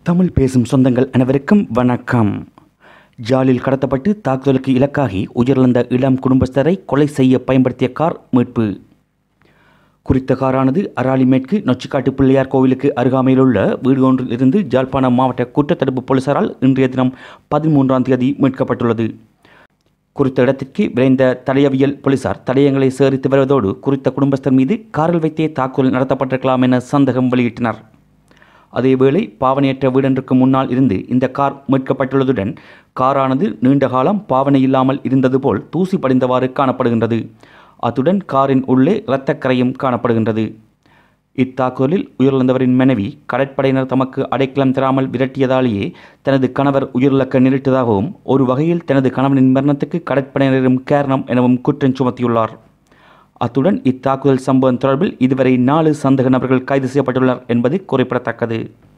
தமிழ் பேசும் சொந்தங்கள் அனைவருக்கும் வணக்கம் ஜாலில் கடத்தப்பட்டு தாக்குதலுக்கு இலக்காகி உயிரிழந்த இளம் குடும்பஸ்தரை கொலை செய்ய பயன்படுத்திய கார் மீட்பு குறித்த காரானது அராலிமேற்கு நொச்சிக்காட்டு பிள்ளையார் கோவிலுக்கு அருகாமையிலுள்ள வீடு ஒன்றில் இருந்து ஜாழ்ப்பாணம் மாவட்ட குற்றத்தடுப்பு போலீசாரால் இன்றைய தினம் பதிமூன்றாம் தேதி மீட்கப்பட்டுள்ளது குறித்த இடத்திற்கு விரைந்த தடயவியல் போலீசார் தடயங்களை சேகரித்து வருவதோடு குறித்த குடும்பஸ்தர் மீது காரில் வைத்தே தாக்குதல் நடத்தப்பட்டிருக்கலாம் என சந்தேகம் வெளியிட்டனர் அதேவேளை பாவனையற்ற வீடொன்றுக்கு முன்னால் இருந்து இந்த கார் மீட்கப்பட்டுள்ளதுடன் காரானது நீண்ட காலம் பாவனை இல்லாமல் இருந்தது போல் தூசி படிந்தவாறு காணப்படுகின்றது அத்துடன் காரின் உள்ளே இரத்தக்கரையும் காணப்படுகின்றது இத்தாக்குதலில் உயிரிழந்தவரின் மனைவி கடற்படையினர் தமக்கு அடைக்கலம் தராமல் விரட்டியதாலேயே தனது கணவர் உயிரிழக்க நேரிட்டதாகவும் ஒரு வகையில் தனது கணவனின் மரணத்துக்கு கடற்படையினரும் காரணம் எனவும் குற்றம் சுமத்தியுள்ளார் அத்துடன் இத்தாக்குதல் சம்பவம் தொடர்பில் இதுவரை நாலு சந்தேக நபர்கள் கைது செய்யப்பட்டுள்ளனர் என்பது குறிப்பிடத்தக்கது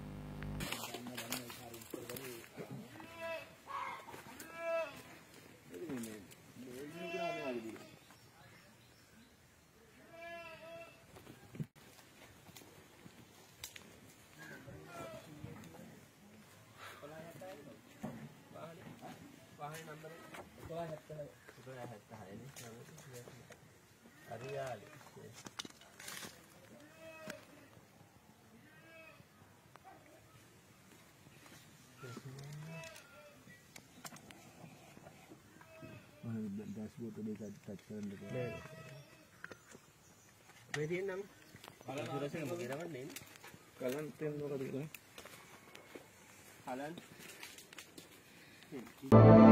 dashboard tu dia touch kan dia. Pwede nang. Sudah sih mau kira din. Kalan ten tu kali tu. Halan.